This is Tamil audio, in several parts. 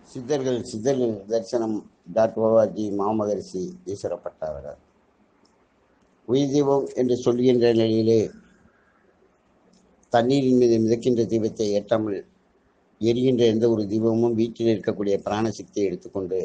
சித்தர்கள் சித்தர்கள் தரிசனம் டாட் ஓஆர்ஜி மாமகரிஷி ஈஸ்வரப்பட்டவர்கள் உயிர் தீபம் என்று சொல்கின்ற நிலையிலே தண்ணீரின் மீது மிதக்கின்ற தீபத்தை ஏற்றாமல் எரிகின்ற எந்த ஒரு தீபமும் வீட்டில் இருக்கக்கூடிய பிராணசக்தியை எடுத்துக்கொண்டு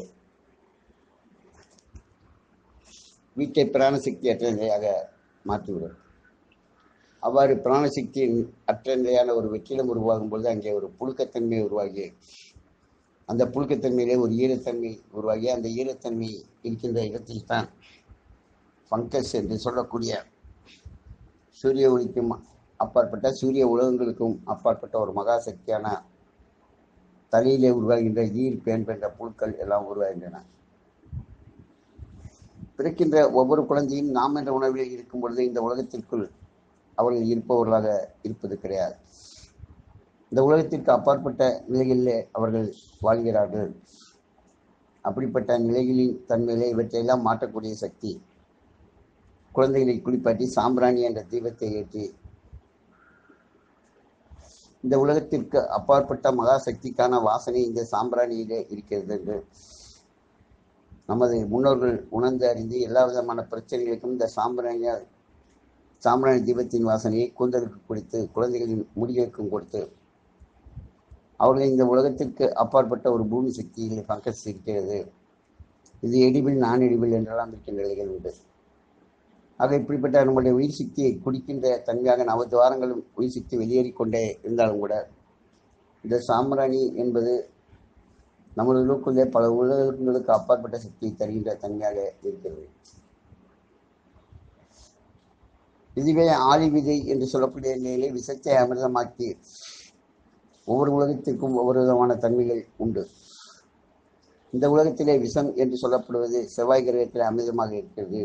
வீட்டை பிராணசக்தி அற்ற நிலையாக மாற்றிவிடும் அவ்வாறு பிராணசக்தி அற்ற நிலையான ஒரு வெற்றிடம் உருவாகும் பொழுது அங்கே ஒரு புழுக்கத்தன்மை உருவாகி அந்த புழுக்கத்தன்மையிலே ஒரு ஈரத்தன்மை உருவாகி அந்த ஈரத்தன்மை இருக்கின்ற இடத்தில் தான் ஃபங்கஸ் என்று சொல்லக்கூடிய சூரிய ஒளிக்கும் அப்பாற்பட்ட சூரிய உலகங்களுக்கும் அப்பாற்பட்ட ஒரு மகா சக்தியான தலையிலே உருவாகின்ற ஈர் பேன் என்ற புழுக்கள் எல்லாம் உருவாகின்றன பிறக்கின்ற ஒவ்வொரு குழந்தையும் நாம் என்ற உணர்வில் இருக்கும் பொழுது இந்த உலகத்திற்குள் அவர்கள் இருப்பவர்களாக இருப்பது கிடையாது இந்த உலகத்திற்கு அப்பாற்பட்ட நிலைகளிலே அவர்கள் வாழ்கிறார்கள் அப்படிப்பட்ட நிலைகளின் தன்மையிலே இவற்றையெல்லாம் மாற்றக்கூடிய சக்தி குழந்தைகளை குளிப்பாட்டி சாம்பிராணி என்ற தீபத்தை ஏற்றி இந்த உலகத்திற்கு அப்பாற்பட்ட மகா சக்திக்கான வாசனை இந்த சாம்பிராணியிலே இருக்கிறது என்று நமது முன்னோர்கள் உணர்ந்து அறிந்து எல்லா விதமான பிரச்சனைகளுக்கும் இந்த சாம்பிராணியால் சாம்பிராணி தீபத்தின் வாசனையை கூந்தலுக்கு கொடுத்து குழந்தைகளின் முடிகளுக்கும் கொடுத்து அவர்கள் இந்த உலகத்திற்கு அப்பாற்பட்ட ஒரு பூமி சக்தியில் பங்கஸ் இருக்கிறது இது எடிபிள் நான் எடிபிள் என்றெல்லாம் இருக்கின்ற நிலைகள் உண்டு ஆக இப்படிப்பட்ட நம்முடைய உயிர் சக்தியை குடிக்கின்ற தன்மையாக நவத்து வாரங்களும் உயிர் சக்தி வெளியேறிக்கொண்டே இருந்தாலும் கூட இந்த சாம்பிராணி என்பது நமது உள்ளுக்குள்ளே பல உலகங்களுக்கு அப்பாற்பட்ட சக்தியை தருகின்ற தன்மையாக இருக்கிறது இதுவே ஆதி விதை என்று சொல்லக்கூடிய நிலையிலே விஷத்தை அமிர்தமாக்கி ஒவ்வொரு உலகத்திற்கும் ஒவ்வொரு விதமான தன்மைகள் உண்டு இந்த உலகத்திலே விஷம் என்று சொல்லப்படுவது செவ்வாய் கிரகத்தில் அமிர்தமாக இருக்கிறது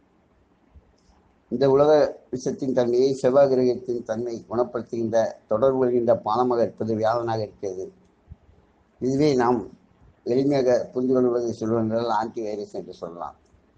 இந்த உலக விஷத்தின் தன்மையை செவ்வாய் கிரகத்தின் தன்மை குணப்படுத்துகின்ற தொடர்பு கொள்கின்ற பானமாக இருப்பது வியாழனாக இருக்கிறது இதுவே நாம் எளிமையாக புரிந்து கொள்வதை சொல்வதென்றால் ஆன்டி வைரஸ் என்று சொல்லலாம்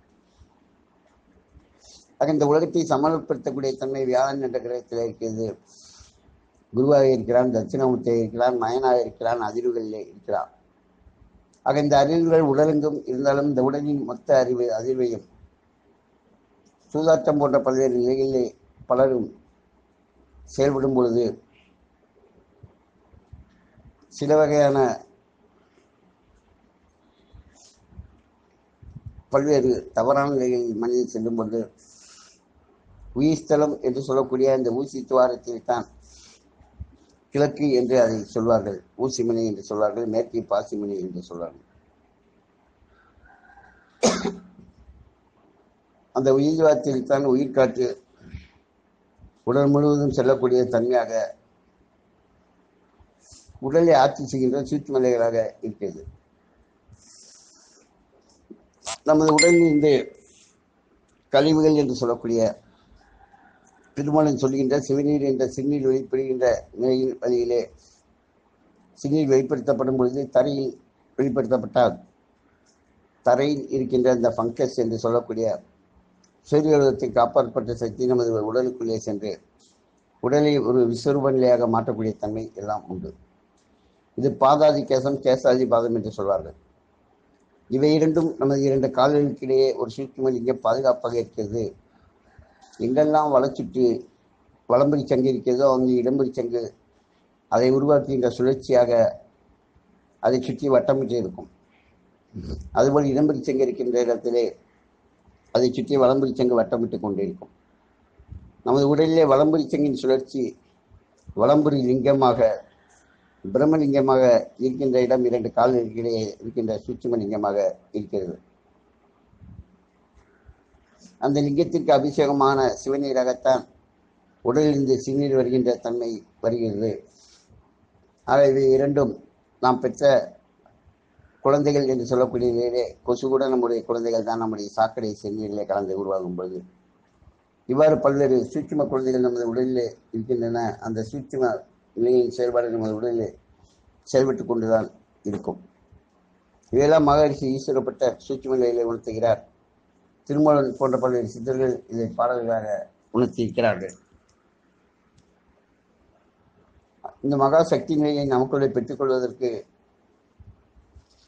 ஆக இந்த உலகத்தை சமநிலைப்படுத்தக்கூடிய தன்மை வியாழன் என்ற கிரகத்தில் இருக்கிறது குருவாக இருக்கிறான் தட்சிணாமூர்த்தியாக இருக்கிறான் மயனாக இருக்கிறான் அதிர்வுகளிலே இருக்கிறான் ஆக இந்த அறிவுகள் உடலெங்கும் இருந்தாலும் இந்த உடலின் மொத்த அறிவு அதிர்வையும் சூதாட்டம் போன்ற பல்வேறு நிலைகளிலே பலரும் செயல்படும் பொழுது சில வகையான பல்வேறு தவறான நிலைகளில் மனிதன் செல்லும் பொழுது உயிர்ஸ்தலம் என்று சொல்லக்கூடிய அந்த ஊசி துவாரத்தில் தான் கிழக்கு என்று அதை சொல்வார்கள் ஊசிமணி என்று சொல்வார்கள் மேற்கு பாசிமணி என்று சொல்வார்கள் அந்த உயிர் துவாரத்தில் தான் உயிர் காற்று உடல் முழுவதும் செல்லக்கூடிய தன்மையாக உடலை ஆட்சி செய்கின்ற சூட்சுமலைகளாக இருக்கிறது நமது உடலில் இருந்து கழிவுகள் என்று சொல்லக்கூடிய திருமணம் சொல்கின்ற சிவநீர் என்ற சிறுநீர் வெளிப்படுகின்ற நிலையில் வழியிலே சிறுநீர் வெளிப்படுத்தப்படும் பொழுது தரையில் வெளிப்படுத்தப்பட்டால் தரையில் இருக்கின்ற அந்த ஃபங்கஸ் என்று சொல்லக்கூடிய சூரியலோகத்திற்கு அப்பாற்பட்ட சக்தி நமது உடலுக்குள்ளே சென்று உடலை ஒரு விஸ்வரூப நிலையாக மாற்றக்கூடிய தன்மை எல்லாம் உண்டு இது பாதாதி கேசம் கேசாதி பாதம் என்று சொல்வார்கள் இவை இரண்டும் நமது இரண்டு கால்களுக்கிடையே ஒரு சூட்சும லிங்கம் பாதுகாப்பாக இருக்கிறது எங்கெல்லாம் வளச்சுட்டு வலம்புரி சங்கு இருக்கிறதோ அங்கே இடம்புரி சங்கு அதை உருவாக்குகின்ற சுழற்சியாக அதை சுற்றி வட்டமிட்டு இருக்கும் அதுபோல் இடம்புரி சங்கு இருக்கின்ற இடத்திலே அதை சுற்றி வலம்புரி சங்கு வட்டமிட்டு கொண்டிருக்கும் நமது உடலிலே வலம்புரி சங்கின் சுழற்சி வலம்புரி லிங்கமாக பிரம்மலிங்கமாக இருக்கின்ற இடம் இரண்டு கால்களுக்கிடையே இருக்கின்ற சூட்சும லிங்கமாக இருக்கிறது அந்த லிங்கத்திற்கு அபிஷேகமான சிவநீராகத்தான் உடலிலிருந்து சிறுநீர் வருகின்ற தன்மை வருகிறது ஆக இவை இரண்டும் நாம் பெற்ற குழந்தைகள் என்று சொல்லக்கூடிய நிலையிலே கொசு கூட நம்முடைய குழந்தைகள் தான் நம்முடைய சாக்கடை சிறுநீரிலே கலந்து உருவாகும் பொழுது இவ்வாறு பல்வேறு சூட்சும குழந்தைகள் நமது உடலிலே இருக்கின்றன அந்த சூட்சும நிலையின் செயல்பாடு நமது உடலிலே செயல்பட்டு கொண்டுதான் இருக்கும் இவையெல்லாம் மகரிஷி ஈஸ்வரப்பட்ட சூட்சும நிலையிலே உணர்த்துகிறார் திருமலன் போன்ற பல்வேறு சித்தர்கள் இதை பாடல்களாக உணர்த்தியிருக்கிறார்கள் இந்த மகா சக்தி நிலையை நமக்குள்ளே பெற்றுக்கொள்வதற்கு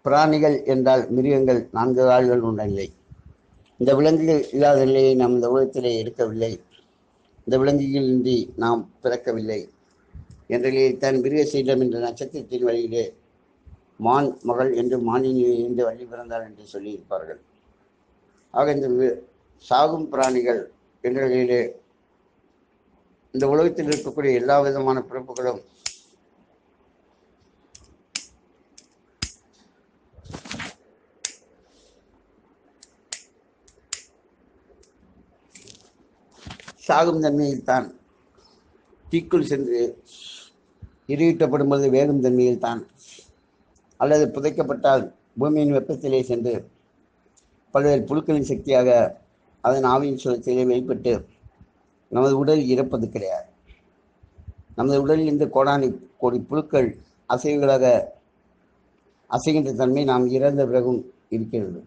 பிராணிகள் என்றால் மிருகங்கள் நான்கு கால்கள் உள்ள நிலை இந்த விலங்குகள் இல்லாத நிலையை நாம் இந்த உலகத்திலே எடுக்கவில்லை இந்த விலங்குகளின்றி நாம் பிறக்கவில்லை என்ற நிலையைத்தான் மிருகசீலம் என்ற நட்சத்திரத்தின் வழியிலே மான் மகள் என்று மானினி என்று வழி பிறந்தார் என்று சொல்லியிருப்பார்கள் ஆக இந்த வி- சாகும் பிராணிகள் என்ற நிலையிலே இந்த உலகத்தில் இருக்கக்கூடிய எல்லா விதமான பிறப்புகளும் சாகும் தன்மையில்தான் தீக்குள் சென்று எரியூட்டப்படும் பொழுது வேகும் தன்மையில்தான் அல்லது புதைக்கப்பட்டால் பூமியின் வெப்பத்திலே சென்று பல்வேறு புழுக்களின் சக்தியாக அதன் ஆவியின் சுழற்சியிலே வெளிப்பட்டு நமது உடல் இறப்பது கிடையாது நமது உடலில் இந்த கோடானி கோடி புழுக்கள் அசைவுகளாக அசைகின்ற தன்மை நாம் இறந்த பிறகும் இருக்கிறது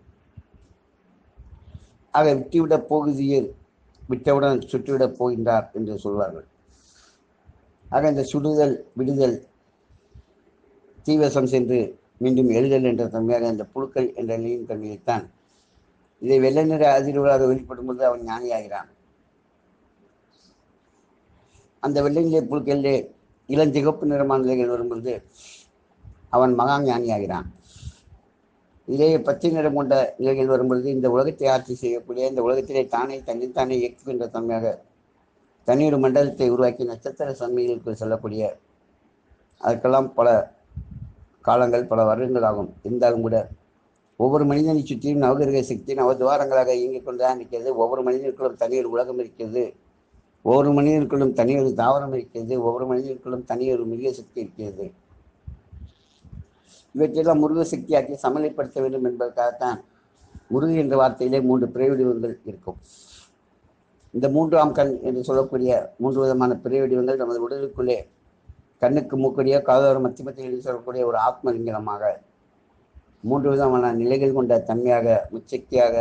ஆக விட்டுவிடப் போகுதியில் விட்டவுடன் சுட்டுவிடப் போகின்றார் என்று சொல்வார்கள் ஆக இந்த சுடுதல் விடுதல் தீவசம் சென்று மீண்டும் எழுதல் என்ற தன்மையாக இந்த புழுக்கள் என்ற நிலையின் தன்மையைத்தான் இதை வெள்ளை நிற அதிர்வுகளாக வெளிப்படும் பொழுது அவன் ஞானியாகிறான் அந்த வெள்ளை நிலை புழுக்களிலே இளஞ்சிகப்பு நிறமான நிலைகள் வரும்பொழுது அவன் மகா ஞானியாகிறான் இதிலேயே பச்சை நிறம் கொண்ட நிலைகள் வரும்பொழுது இந்த உலகத்தை ஆட்சி செய்யக்கூடிய இந்த உலகத்திலே தானே தன்னைத்தானே இயக்குகின்ற தன்மையாக தனியொரு மண்டலத்தை உருவாக்கி நட்சத்திர சன்மைகளுக்கு செல்லக்கூடிய அதற்கெல்லாம் பல காலங்கள் பல வருடங்கள் ஆகும் இருந்தாலும் கூட ஒவ்வொரு மனிதனை சுற்றியும் நவகிரக சக்தி நவதுவாரங்களாக இயங்கிக் கொண்டுதான் இருக்கிறது ஒவ்வொரு மனிதனுக்குள்ளும் தனியொரு உலகம் இருக்கிறது ஒவ்வொரு மனிதனுக்குள்ளும் தனியொரு தாவரம் இருக்கிறது ஒவ்வொரு மனிதனுக்குள்ளும் தனியொரு மிருக சக்தி இருக்கிறது இவற்றையெல்லாம் முருக சக்தியாக்கி சமநிலைப்படுத்த வேண்டும் என்பதற்காகத்தான் முருகு என்ற வார்த்தையிலே மூன்று பிறவிடிவங்கள் இருக்கும் இந்த மூன்றாம் கண் என்று சொல்லக்கூடிய மூன்று விதமான பிறவிடிவங்கள் நமது உடலுக்குள்ளே கண்ணுக்கு மூக்கடியோ காதோரம் மத்திமத்தில் என்று சொல்லக்கூடிய ஒரு ஆத்மலிங்கனமாக மூன்று விதமான நிலைகள் கொண்ட தன்மையாக முச்சக்தியாக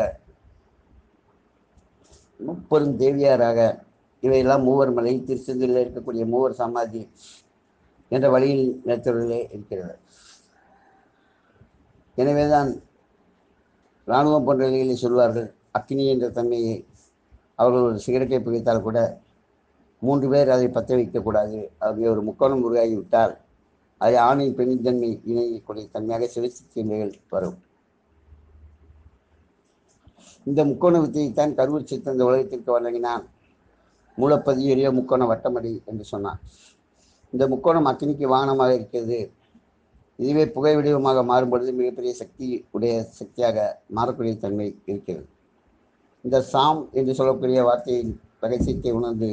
முப்பெரும் தேவியாராக இவையெல்லாம் மூவர் மலை திருச்செந்தூரில் இருக்கக்கூடிய மூவர் சமாதி என்ற வழியில் நிறுத்தவர்களே இருக்கிறது எனவேதான் இராணுவம் போன்ற நிலைகளில் சொல்வார்கள் அக்னி என்ற தன்மையை அவர்கள் ஒரு சிகரெட்டை புகைத்தால் கூட மூன்று பேர் அதை பற்ற வைக்கக்கூடாது அது ஒரு முக்கோணம் உருவாகிவிட்டால் அது ஆணின் பெண்ணின் தன்மை இணையக்கூடிய தன்மையாக சிவசக்தி நிலைகள் வரும் இந்த முக்கோண வித்தையைத்தான் கருவூர் சித்தன் இந்த உலகத்திற்கு வழங்கினான் மூலப்பதியறிய முக்கோண வட்டமடி என்று சொன்னான் இந்த முக்கோணம் அக்னிக்கு வாகனமாக இருக்கிறது இதுவே புகை வடிவமாக மாறும் பொழுது மிகப்பெரிய சக்தி உடைய சக்தியாக மாறக்கூடிய தன்மை இருக்கிறது இந்த சாம் என்று சொல்லக்கூடிய வார்த்தையின் ரகசியத்தை உணர்ந்து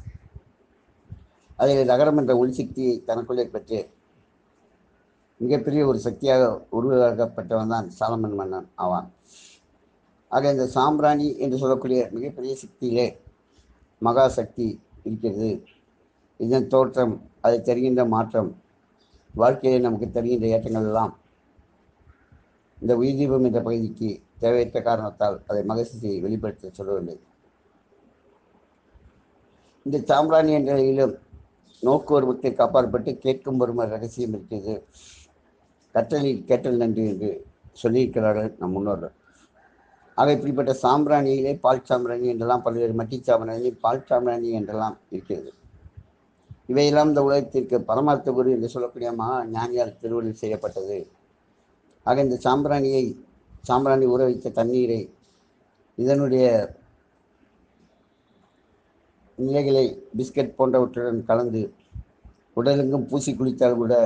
அதில் நகரம் என்ற ஒளி சக்தியை தனக்குள்ளே பெற்று மிகப்பெரிய ஒரு சக்தியாக உருவாக்கப்பட்டவன் தான் சாலமன் மன்னன் ஆவான் ஆக இந்த சாம்பிராணி என்று சொல்லக்கூடிய மிகப்பெரிய சக்தியிலே மகா சக்தி இருக்கிறது இதன் தோற்றம் அதை தருகின்ற மாற்றம் வாழ்க்கையிலே நமக்கு தருகின்ற ஏற்றங்கள் எல்லாம் இந்த உயிர் தீபம் என்ற பகுதிக்கு தேவையற்ற காரணத்தால் அதை மகசியை வெளிப்படுத்த சொல்லவில்லை இந்த சாம்பிராணி என்ற நிலையிலும் நோக்கு ஒருவத்திற்கு அப்பாற்பட்டு கேட்கும் ஒரு ரகசியம் இருக்கிறது கற்றலில் கேட்டல் நன்றி என்று சொல்லியிருக்கிறார்கள் நம் முன்னோர்கள் ஆக இப்படிப்பட்ட சாம்பிராணியிலே பால் சாம்பிராணி என்றெல்லாம் பல்வேறு மட்டி சாம்பிராணி பால் சாம்பிராணி என்றெல்லாம் இருக்கிறது இவையெல்லாம் இந்த உலகத்திற்கு பரமார்த்த குரு என்று சொல்லக்கூடிய மகா ஞானியால் திருவள்ளுவர் செய்யப்பட்டது ஆக இந்த சாம்பிராணியை சாம்பிராணி ஊற வைத்த தண்ணீரை இதனுடைய நிலைகளை பிஸ்கட் போன்றவற்றுடன் கலந்து உடலெங்கும் பூசி குளித்தால் கூட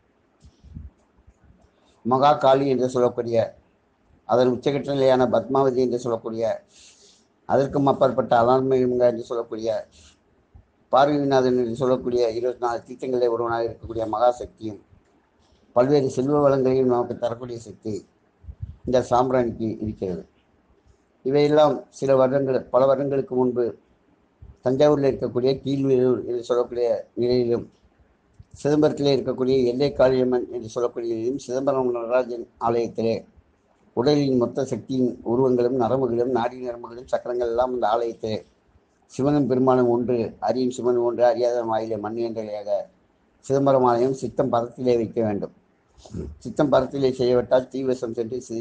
மகா காளி என்று சொல்லக்கூடிய அதன் உச்சகட்ட நிலையான பத்மாவதி என்று சொல்லக்கூடிய அதற்கும் அப்பாற்பட்ட அலான்மயங்க என்று சொல்லக்கூடிய பார்வதிநாதன் என்று சொல்லக்கூடிய இருபத்தி நாலு தீர்த்தங்களில் ஒருவனாக இருக்கக்கூடிய மகா சக்தியும் பல்வேறு செல்வ வளங்களையும் நமக்கு தரக்கூடிய சக்தி இந்த சாம்பிராணிக்கு இருக்கிறது இவையெல்லாம் சில வருடங்கள் பல வருடங்களுக்கு முன்பு தஞ்சாவூரில் இருக்கக்கூடிய கீழ்வேலூர் என்று சொல்லக்கூடிய நிலையிலும் சிதம்பரத்திலே இருக்கக்கூடிய எல்லை காளியம்மன் என்று சொல்லக்கூடியதிலும் சிதம்பரம் நடராஜன் ஆலயத்திலே உடலின் மொத்த சக்தியின் உருவங்களும் நரம்புகளும் நாடி நரம்புகளும் சக்கரங்கள் எல்லாம் இந்த ஆலயத்திலே சிவனும் பெருமானும் ஒன்று அரியும் சிவன் ஒன்று அறியாத வாயிலே மண் என்றையாக சிதம்பரம் ஆலயம் சித்தம் பதத்திலே வைக்க வேண்டும் சித்தம் பரத்திலே செய்யவிட்டால் தீவசம் சென்று சி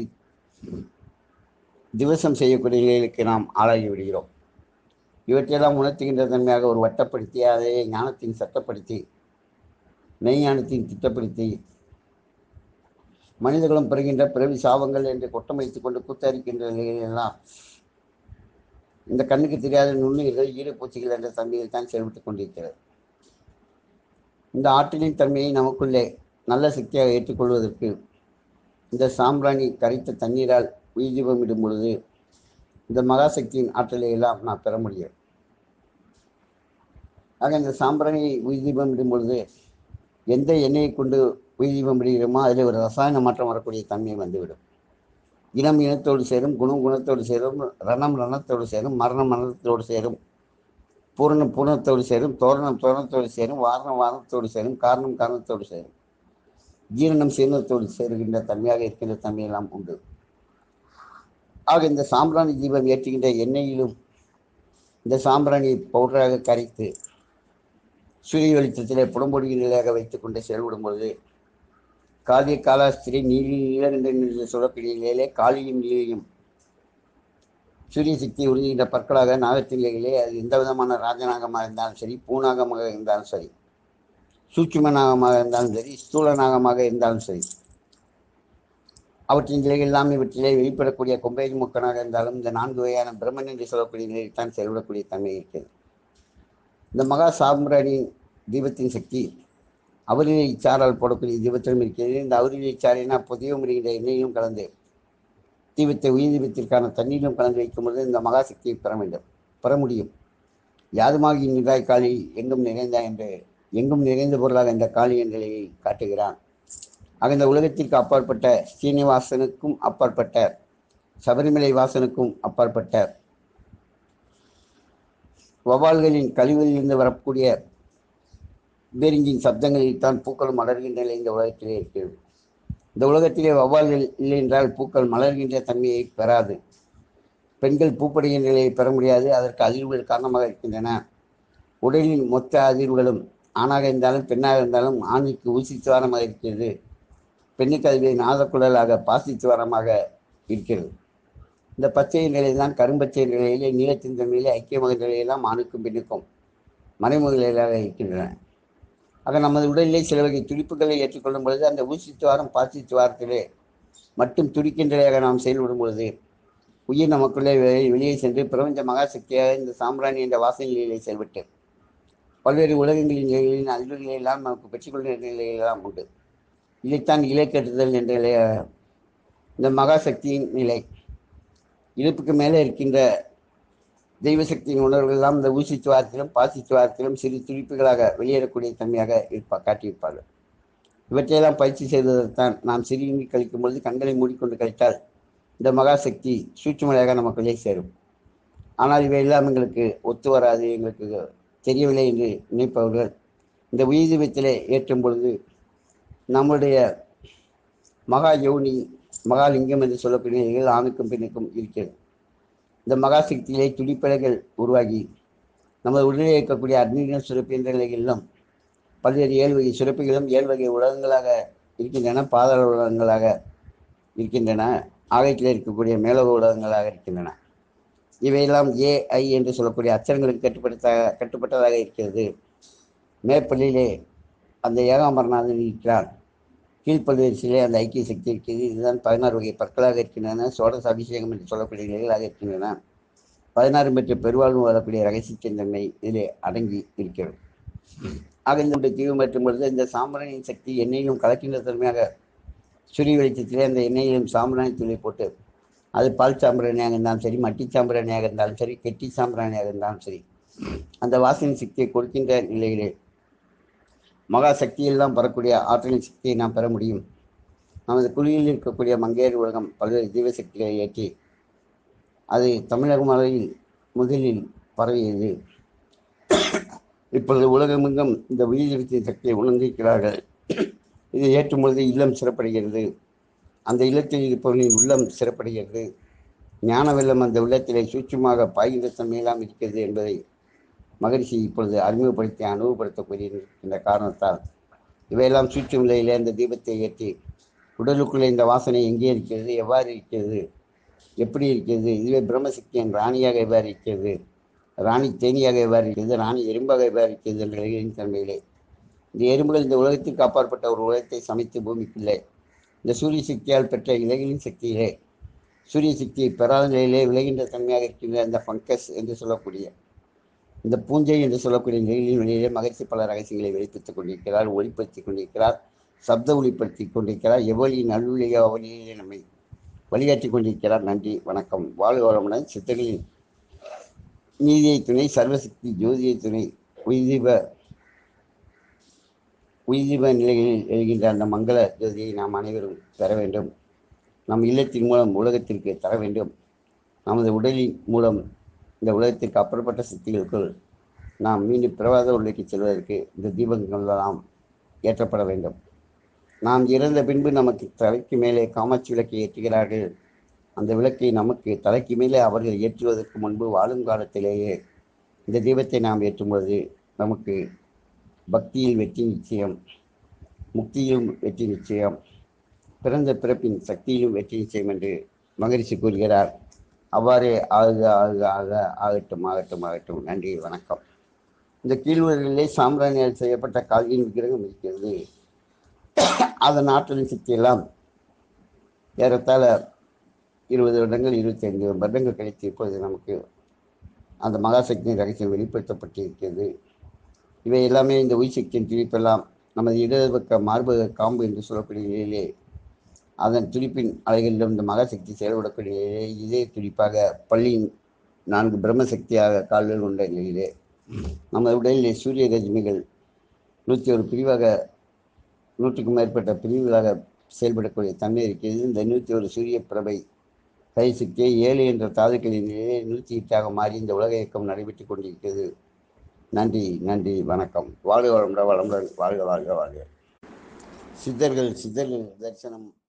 திவசம் செய்யக்கூடிய நிலைகளுக்கு நாம் ஆளாகி விடுகிறோம் இவற்றையெல்லாம் உணர்த்துகின்ற தன்மையாக ஒரு வட்டப்படுத்தி அதை ஞானத்தின் சட்டப்படுத்தி மெய்ஞானத்தின் திட்டப்படுத்தி மனிதர்களும் பெறுகின்ற பிறவி சாபங்கள் என்று கொட்டமைத்துக் கொண்டு கூத்தரிக்கின்ற நிலையிலெல்லாம் இந்த கண்ணுக்கு தெரியாத நுண்ணுயிர்கள் ஈரப்பூச்சிகள் என்ற தன்மையில் தான் செயல்பட்டுக் கொண்டிருக்கிறது இந்த ஆற்றலின் தன்மையை நமக்குள்ளே நல்ல சக்தியாக ஏற்றுக்கொள்வதற்கு இந்த சாம்பிராணி கரைத்த தண்ணீரால் உயிர்ஜீவம் இடும் பொழுது இந்த மகாசக்தியின் ஆற்றலை எல்லாம் நான் பெற முடியும் ஆக இந்த சாம்பிராணியை உயிர்தீபம் இடும் பொழுது எந்த எண்ணெயை கொண்டு உயிர்தீபம் இடுகிறோமோ அதில் ஒரு ரசாயன மாற்றம் வரக்கூடிய தன்மை வந்துவிடும் இனம் இனத்தோடு சேரும் குணம் குணத்தோடு சேரும் ரணம் ரணத்தோடு சேரும் மரணம் மரணத்தோடு சேரும் பூரணம் பூரணத்தோடு சேரும் தோரணம் தோரணத்தோடு சேரும் வாரணம் வாரணத்தோடு சேரும் காரணம் காரணத்தோடு சேரும் ஜீரணம் சீரணத்தோடு சேருகின்ற தன்மையாக இருக்கின்ற தன்மையெல்லாம் உண்டு ஆக இந்த சாம்பிராணி தீபம் ஏற்றுகின்ற எண்ணெயிலும் இந்த சாம்பிராணி பவுடராக கரைத்து சூரிய வெளிச்சத்திலே புடம்பொடிய நிலையாக வைத்துக் கொண்டு செயல்படும் பொழுது காதிய காலாஸ்திரி நீலி நீலன் என்று சொல்லக்கூடிய நிலையிலே காளியும் நீலியும் சூரிய சக்தியை உறிஞ்சுகின்ற பற்களாக நாகத்தின் நிலையிலே அது எந்த விதமான ராஜநாகமாக இருந்தாலும் சரி பூநாகமாக இருந்தாலும் சரி சூட்சும நாகமாக இருந்தாலும் சரி ஸ்தூல நாகமாக இருந்தாலும் சரி அவற்றின் நிலைகள் எல்லாம் இவற்றிலே வெளிப்படக்கூடிய கொம்பேரி முக்கனாக இருந்தாலும் இந்த நான்கு வகையான பிரம்மன் என்று சொல்லக்கூடிய நிலையில் தான் செயல்படக்கூடிய தன்மை இருக்கிறது இந்த மகா சாம்பிராணி தீபத்தின் சக்தி அவரிலை சாரால் போடக்கூடிய தீபத்திலும் இருக்கிறது இந்த அவரிலை சாரினா புதிய முறைகின்ற எண்ணெயிலும் கலந்து தீபத்தை உயிர் தீபத்திற்கான தண்ணீரிலும் கலந்து வைக்கும்போது இந்த மகா சக்தியை பெற வேண்டும் பெற முடியும் யாதுமாகி நின்றாய் காளி எங்கும் நிறைந்தா என்று எங்கும் நிறைந்த பொருளாக இந்த காளி என்ற நிலையை காட்டுகிறான் ஆக இந்த உலகத்திற்கு அப்பாற்பட்ட ஸ்ரீனிவாசனுக்கும் அப்பாற்பட்ட சபரிமலை வாசனுக்கும் அப்பாற்பட்ட வவால்களின் கழிவுகளிலிருந்து வரக்கூடிய பேரிங்கின் சப்தங்களில் தான் பூக்கள் மலர்கின்ற நிலை இந்த உலகத்திலே இருக்கிறது இந்த உலகத்திலே வவ்வால்கள் இல்லை என்றால் பூக்கள் மலர்கின்ற தன்மையை பெறாது பெண்கள் பூப்படைகின்ற நிலையை பெற முடியாது அதற்கு அதிர்வுகள் காரணமாக இருக்கின்றன உடலின் மொத்த அதிர்வுகளும் ஆணாக இருந்தாலும் பெண்ணாக இருந்தாலும் ஆணுக்கு ஊசி துவாரமாக இருக்கிறது பெண்ணுக்கு அதுவே நாதக்குழலாக பாசி துவாரமாக இருக்கிறது இந்த பச்சை நிலையில் தான் கரும்பச்சை நிலையிலே நீளத்தின் தன்மையிலே ஐக்கியமாக நிலையெல்லாம் ஆணுக்கும் பெண்ணுக்கும் மறைமுக நிலையாக இருக்கின்றன ஆக நமது உடலிலே சில வகை துடிப்புகளை ஏற்றுக்கொள்ளும் பொழுது அந்த ஊசி துவாரம் பாசி துவாரத்திலே மட்டும் துடிக்கின்றதாக நாம் செயல்படும் பொழுது உயிர் நமக்குள்ளே வெளி- வெளியே சென்று பிரபஞ்ச மகாசக்தியாக இந்த சாம்பிராணி என்ற வாசனை நிலையிலே செயல்பட்டு பல்வேறு உலகங்களின் நிலைகளின் அதிர்வுகளை எல்லாம் நமக்கு பெற்றுக்கொள்கிற நிலையெல்லாம் உண்டு இதைத்தான் இலைக்கட்டுதல் என்ற நிலைய இந்த மகாசக்தியின் நிலை இழுப்புக்கு மேலே இருக்கின்ற தெய்வ சக்தியின் உணர்வுகள் எல்லாம் இந்த ஊசி துவாரத்திலும் பாசி துவாரத்திலும் சிறு துடிப்புகளாக வெளியேறக்கூடிய தன்மையாக இருப்பா காட்டியிருப்பார்கள் இவற்றையெல்லாம் பயிற்சி செய்வதற்கான் நாம் சிறுநீர் கழிக்கும் பொழுது கண்களை மூடிக்கொண்டு கழித்தால் இந்த மகாசக்தி சூட்சுமலையாக நமக்குள்ளே சேரும் ஆனால் இவையெல்லாம் எங்களுக்கு ஒத்து வராது எங்களுக்கு தெரியவில்லை என்று நினைப்பவர்கள் இந்த உயிர் தீபத்திலே ஏற்றும் பொழுது நம்முடைய மகா யோனி மகாலிங்கம் என்று சொல்லக்கூடிய நிலைகள் ஆணுக்கும் பெண்ணுக்கும் இருக்கிறது இந்த மகாசக்தியிலே துடிப்பலைகள் உருவாகி நமது உடலில் இருக்கக்கூடிய அக்னிகள் சுரப்பி என்ற நிலைகளிலும் பல்வேறு ஏழு வகை சுரப்பிகளும் ஏழு வகை உலகங்களாக இருக்கின்றன பாதாள உலகங்களாக இருக்கின்றன ஆகத்தில் இருக்கக்கூடிய மேலோக உலகங்களாக இருக்கின்றன இவையெல்லாம் ஏஐ என்று சொல்லக்கூடிய அச்சரங்களுக்கு கட்டுப்படுத்த கட்டுப்பட்டதாக இருக்கிறது மேற்பள்ளியிலே அந்த ஏகாம்பரநாதன் இருக்கிறான் கீழ்ப்பல்வேரிசிலே அந்த ஐக்கிய சக்தி இருக்கிறது இதுதான் பதினாறு வகை பற்களாக இருக்கின்றன சோடச அபிஷேகம் என்று சொல்லக்கூடிய நிலைகளாக இருக்கின்றன பதினாறு பெற்ற பெருவாழ்வு வரக்கூடிய ரகசிய தன்மை இதிலே அடங்கி இருக்கிறது ஆக இந்த தீவு மற்றும் பொழுது இந்த சாம்பிராணியின் சக்தி எண்ணெயிலும் கலக்கின்ற தன்மையாக சூரிய வெளிச்சத்திலே அந்த எண்ணெயிலும் சாம்பிராணி தூளை போட்டு அது பால் சாம்பிராணியாக இருந்தாலும் சரி மட்டி சாம்பிராணியாக இருந்தாலும் சரி கெட்டி சாம்பிராணியாக இருந்தாலும் சரி அந்த வாசனை சக்தியை கொடுக்கின்ற நிலையிலே மகா சக்தியெல்லாம் பெறக்கூடிய ஆற்றலின் சக்தியை நாம் பெற முடியும் நமது குழியில் இருக்கக்கூடிய மங்கையர் உலகம் பல்வேறு ஜீவ சக்திகளை ஏற்றி அது தமிழக மலையில் முதலில் பரவியது இப்பொழுது உலகமெங்கும் இந்த உயிர்த்தின் சக்தியை உணர்ந்திருக்கிறார்கள் இதை ஏற்றும் பொழுது இல்லம் சிறப்படுகிறது அந்த இல்லத்தில் இருப்பவர்களின் உள்ளம் சிறப்படுகிறது ஞான வெள்ளம் அந்த உள்ளத்திலே சூட்சமாக பாய்கின்ற தன்மையெல்லாம் இருக்கிறது என்பதை மகரிஷி இப்பொழுது அறிமுகப்படுத்தி அனுபவப்படுத்தக்கூடிய இருக்கின்ற காரணத்தால் இவையெல்லாம் சூட்சும நிலையிலே அந்த தீபத்தை ஏற்றி உடலுக்குள்ளே இந்த வாசனை எங்கே இருக்கிறது எவ்வாறு இருக்கிறது எப்படி இருக்கிறது இதுவே பிரம்மசக்தியின் ராணியாக எவ்வாறு இருக்கிறது ராணி தேனியாக எவ்வாறு இருக்கிறது ராணி எறும்பாக எவ்வாறு இருக்கிறது என்ற நிலையின் தன்மையிலே இந்த எறும்புகள் இந்த உலகத்திற்கு அப்பாற்பட்ட ஒரு உலகத்தை சமைத்து பூமிக்குள்ளே இந்த சூரிய சக்தியால் பெற்ற இலைகளின் சக்தியிலே சூரிய சக்தியை பெறாத நிலையிலே விளைகின்ற தன்மையாக இருக்கின்ற இந்த ஃபங்கஸ் என்று சொல்லக்கூடிய இந்த பூஞ்சை என்று சொல்லக்கூடிய நிலைகளின் வெளியிலே மகிழ்ச்சி பல ரகசியங்களை வெளிப்படுத்திக் கொண்டிருக்கிறார் ஒளிப்படுத்திக் கொண்டிருக்கிறார் சப்த ஒளிப்படுத்திக் கொண்டிருக்கிறார் எவ்வளி நல்வழியோ அவளியிலே நம்மை வழிகாட்டிக் கொண்டிருக்கிறார் நன்றி வணக்கம் வாழ்க வளமுடன் சித்தர்களின் நீதியை துணை சர்வசக்தி ஜோதியை துணை உயிர்தீப உயிர்தீப நிலைகளில் எழுகின்ற அந்த மங்கள ஜோதியை நாம் அனைவரும் பெற வேண்டும் நம் இல்லத்தின் மூலம் உலகத்திற்கு தர வேண்டும் நமது உடலின் மூலம் இந்த உலகத்திற்கு அப்புறப்பட்ட சக்திகளுக்குள் நாம் மீண்டும் பிறவாத உலகிற்கு செல்வதற்கு இந்த தீபங்கள் எல்லாம் ஏற்றப்பட வேண்டும் நாம் இறந்த பின்பு நமக்கு தலைக்கு மேலே காமாட்சி விளக்கை ஏற்றுகிறார்கள் அந்த விளக்கை நமக்கு தலைக்கு மேலே அவர்கள் ஏற்றுவதற்கு முன்பு வாழும் காலத்திலேயே இந்த தீபத்தை நாம் ஏற்றும்போது நமக்கு பக்தியில் வெற்றி நிச்சயம் முக்தியிலும் வெற்றி நிச்சயம் பிறந்த பிறப்பின் சக்தியிலும் வெற்றி நிச்சயம் என்று மகரிஷி கூறுகிறார் அவ்வாறே ஆகுக ஆகுக ஆக ஆகட்டும் ஆகட்டும் ஆகட்டும் நன்றி வணக்கம் இந்த கீழ்வர்களிலே சாம்பிராணியால் செய்யப்பட்ட கால்வியின் விக்கிரகம் இருக்கிறது அதன் ஆற்றலின் சக்தியெல்லாம் ஏறத்தாழ இருபது வருடங்கள் இருபத்தைந்து வருடங்கள் கழித்து இப்பொழுது நமக்கு அந்த மகாசக்தியின் ரகசியம் வெளிப்படுத்தப்பட்டு இருக்கிறது இவை எல்லாமே இந்த உயிர் சக்தியின் துடிப்பெல்லாம் நமது இடது பக்க மார்பக காம்பு என்று சொல்லக்கூடிய நிலையிலே அதன் துடிப்பின் அலைகளிலும் இந்த மகாசக்தி செயல்படக்கூடிய நிலையிலே இதே துடிப்பாக பள்ளியின் நான்கு பிரம்மசக்தியாக கால்கள் கொண்ட நிலையிலே நமது உடலிலே சூரிய ரஜினிகள் நூற்றி ஒரு பிரிவாக நூற்றுக்கும் மேற்பட்ட பிரிவுகளாக செயல்படக்கூடிய தன்மை இருக்கிறது இந்த நூற்றி ஒரு சூரிய பிரபை கை சக்தியை ஏழு என்ற தாதுக்களின் நிலையிலே நூற்றி எட்டாக மாறி இந்த உலக இயக்கம் நடைபெற்றுக் கொண்டிருக்கிறது நன்றி நன்றி வணக்கம் வாழ்க வளமுடன் வளமுடன் வாழ்க வாழ்க வாழ்க சித்தர்கள் சித்தர்கள் தரிசனம்